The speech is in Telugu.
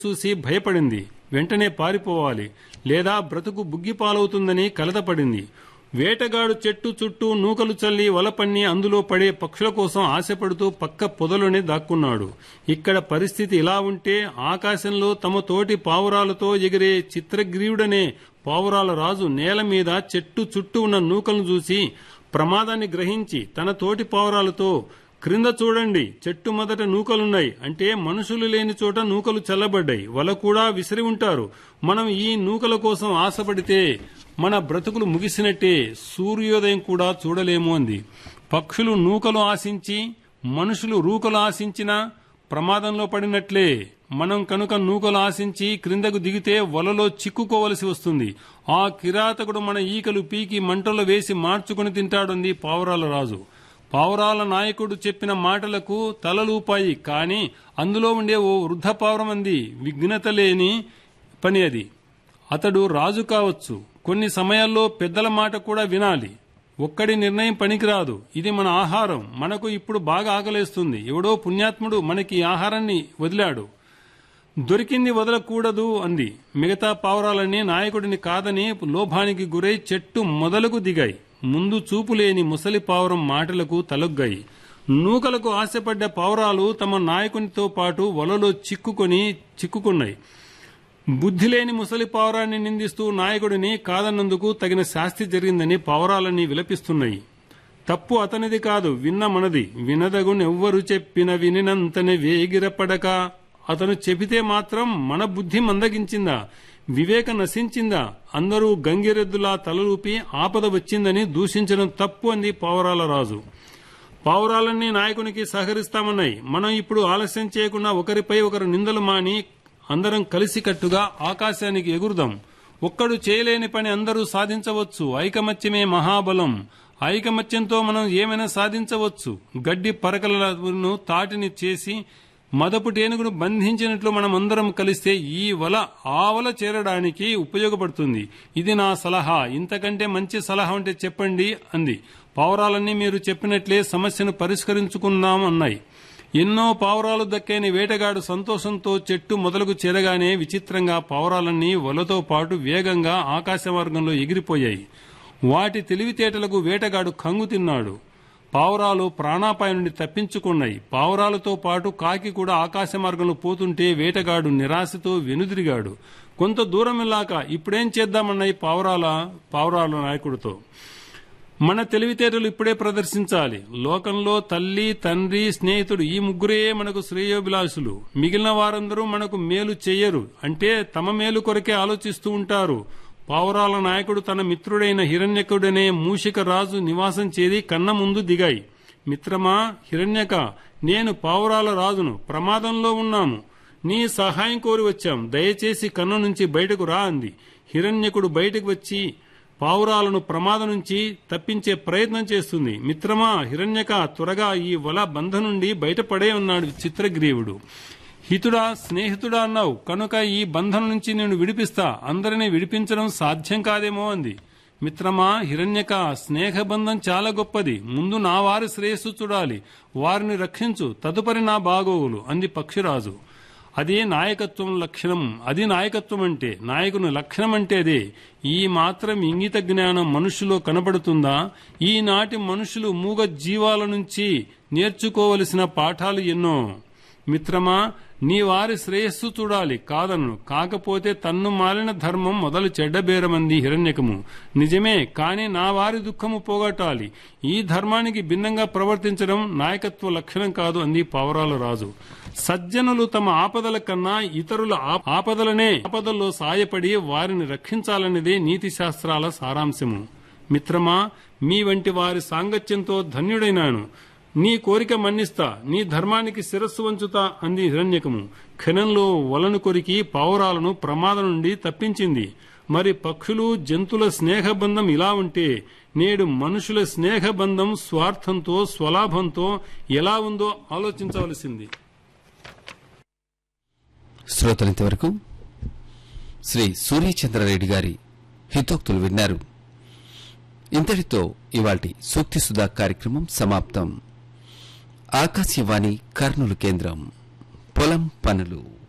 చూసి భయపడింది వెంటనే పారిపోవాలి లేదా బ్రతుకు బుగ్గిపాలవుతుందని కలతపడింది వేటగాడు చెట్టు చుట్టూ నూకలు చల్లి వలపన్ని అందులో పడే పక్షుల కోసం ఆశపడుతూ పక్క పొదలోనే దాక్కున్నాడు ఇక్కడ పరిస్థితి ఇలా ఉంటే ఆకాశంలో తమ తోటి పావురాలతో ఎగిరే చిత్రగ్రీవుడనే పావురాల రాజు నేల మీద చెట్టు చుట్టూ ఉన్న నూకలను చూసి ప్రమాదాన్ని గ్రహించి తన తోటి పావురాలతో క్రింద చూడండి చెట్టు మొదట నూకలున్నాయి అంటే మనుషులు లేని చోట నూకలు చల్లబడ్డాయి వల కూడా విసిరి ఉంటారు మనం ఈ నూకల కోసం ఆశపడితే మన బ్రతుకులు ముగిసినట్టే సూర్యోదయం కూడా చూడలేము అంది పక్షులు నూకలు ఆశించి మనుషులు రూకలు ఆశించినా ప్రమాదంలో పడినట్లే మనం కనుక నూకలు ఆశించి క్రిందకు దిగితే వలలో చిక్కుకోవలసి వస్తుంది ఆ కిరాతకుడు మన ఈకలు పీకి మంటల్లో వేసి మార్చుకుని తింటాడుంది పావురాల రాజు పావురాల నాయకుడు చెప్పిన మాటలకు తలలూపాయి కాని అందులో ఉండే ఓ వృద్ధ పావురం అంది విఘ్నత లేని పని అది అతడు రాజు కావచ్చు కొన్ని సమయాల్లో పెద్దల మాట కూడా వినాలి ఒక్కడి నిర్ణయం పనికిరాదు ఇది మన ఆహారం మనకు ఇప్పుడు బాగా ఆకలేస్తుంది ఎవడో పుణ్యాత్ముడు మనకి ఈ ఆహారాన్ని వదిలాడు దొరికింది వదలకూడదు అంది మిగతా పావురాలన్నీ నాయకుడిని కాదని లోభానికి గురై చెట్టు మొదలకు దిగాయి ముందు చూపు లేని ముసలి పావురం మాటలకు తలొగ్గాయి నూకలకు ఆశపడ్డ పావురాలు తమ నాయకునితో పాటు వలలో చిక్కుకొని చిక్కుకున్నాయి బుద్ధి లేని ముసలి పావురాన్ని నిందిస్తూ నాయకుడిని కాదన్నందుకు తగిన శాస్తి జరిగిందని పావురాలన్నీ విలపిస్తున్నాయి తప్పు అతనిది కాదు విన్న మనది వినదగునెవ్వరు చెప్పిన వినినంతనే వేగిరపడక అతను చెబితే మాత్రం మన బుద్ధి మందగించిందా వివేక నశించిందా అందరూ గంగిరెద్దులా తలలూపి ఆపద వచ్చిందని దూషించడం తప్పు అంది పావురాల రాజు పావురాలన్నీ నాయకునికి సహకరిస్తామన్నాయి మనం ఇప్పుడు ఆలస్యం చేయకుండా ఒకరిపై ఒకరు నిందలు మాని అందరం కలిసికట్టుగా ఆకాశానికి ఎగురుదాం ఒక్కడు చేయలేని పని అందరూ సాధించవచ్చు ఐకమత్యమే మహాబలం ఐకమత్యంతో మనం ఏమైనా సాధించవచ్చు గడ్డి పరకలను తాటిని చేసి మదపు టేనుగును బంధించినట్లు మనం అందరం కలిస్తే ఈ వల ఆ వల చేరడానికి ఉపయోగపడుతుంది ఇది నా సలహా ఇంతకంటే మంచి సలహా ఉంటే చెప్పండి అంది పావురాలన్నీ మీరు చెప్పినట్లే సమస్యను పరిష్కరించుకుందాం అన్నాయి ఎన్నో పావురాలు దక్కని వేటగాడు సంతోషంతో చెట్టు మొదలకు చేరగానే విచిత్రంగా పావురాలన్నీ వలతో పాటు వేగంగా ఆకాశ మార్గంలో ఎగిరిపోయాయి వాటి తెలివితేటలకు వేటగాడు కంగు తిన్నాడు పావురాలు ప్రాణాపాయం నుండి తప్పించుకున్నాయి పావురాలతో పాటు కాకి కూడా ఆకాశ మార్గంలో పోతుంటే వేటగాడు నిరాశతో వెనుదిరిగాడు కొంత దూరం వెళ్ళాక ఇప్పుడేం చేద్దామన్నాయి పావురాల పావురాల నాయకుడితో మన తెలివితేటలు ఇప్పుడే ప్రదర్శించాలి లోకంలో తల్లి తండ్రి స్నేహితుడు ఈ ముగ్గురే మనకు శ్రేయోభిలాషులు మిగిలిన వారందరూ మనకు మేలు చెయ్యరు అంటే తమ మేలు కొరకే ఆలోచిస్తూ ఉంటారు పావురాల నాయకుడు తన మిత్రుడైన హిరణ్యకుడనే మూషిక రాజు నివాసం చేరి కన్న ముందు దిగాయి మిత్రమా హిరణ్యక నేను పావురాల రాజును ప్రమాదంలో ఉన్నాము నీ సహాయం కోరి వచ్చాం దయచేసి కన్ను నుంచి బయటకు రా అంది హిరణ్యకుడు బయటకు వచ్చి పావురాలను ప్రమాదం నుంచి తప్పించే ప్రయత్నం చేస్తుంది మిత్రమా హిరణ్యక త్వరగా ఈ వల బంధ నుండి బయటపడే ఉన్నాడు చిత్రగ్రీవుడు హితుడా స్నేహితుడా అన్నావు కనుక ఈ బంధం నుంచి నేను విడిపిస్తా అందరినీ విడిపించడం సాధ్యం కాదేమో అంది మిత్రమా హిరణ్యక స్నేహబంధం చాలా గొప్పది ముందు నా వారి శ్రేయస్సు చూడాలి వారిని రక్షించు తదుపరి నా బాగోగులు అంది పక్షిరాజు అది నాయకత్వం లక్షణం అది నాయకత్వం అంటే నాయకుని లక్షణం అంటే అదే ఈ మాత్రం ఇంగిత జ్ఞానం మనుషులో కనబడుతుందా ఈనాటి మనుషులు మూగ జీవాల నుంచి నేర్చుకోవలసిన పాఠాలు ఎన్నో మిత్రమా నీ వారి శ్రేయస్సు చూడాలి కాదను కాకపోతే తన్ను మాలిన ధర్మం మొదలు చెడ్డబేరమంది హిరణ్యకము నిజమే కాని నా వారి దుఃఖము పోగొట్టాలి ఈ ధర్మానికి భిన్నంగా ప్రవర్తించడం నాయకత్వ లక్షణం కాదు అంది పావురాల రాజు సజ్జనులు తమ ఆపదల కన్నా ఇతరుల ఆ- ఆపదలనే ఆపదల్లో సాయపడి వారిని రక్షించాలన్నదే నీతి శాస్త్రాల సారాంశము మిత్రమా మీ వంటి వారి సాంగత్యంతో ధన్యుడైనాను నీ కోరిక మన్నిస్తా నీ ధర్మానికి శిరస్సు వంచుతా అంది హిరణ్యకము క్షణంలో వలను కొరికి పావురాలను ప్రమాదం నుండి తప్పించింది మరి పక్షులు జంతువుల స్నేహబంధం ఇలా ఉంటే నేడు మనుషుల స్నేహబంధం స్వార్థంతో స్వలాభంతో ఎలా ఉందో ఆలోచించవలసింది శ్రోతలింతవరకు శ్రీ సూర్యచంద్రారెడ్డి గారి హితోక్తులు విన్నారు ఇంతటితో ఇవాల్టి సూక్తి సుధా కార్యక్రమం సమాప్తం ఆకాశవాణి కర్నూలు కేంద్రం పొలం పనులు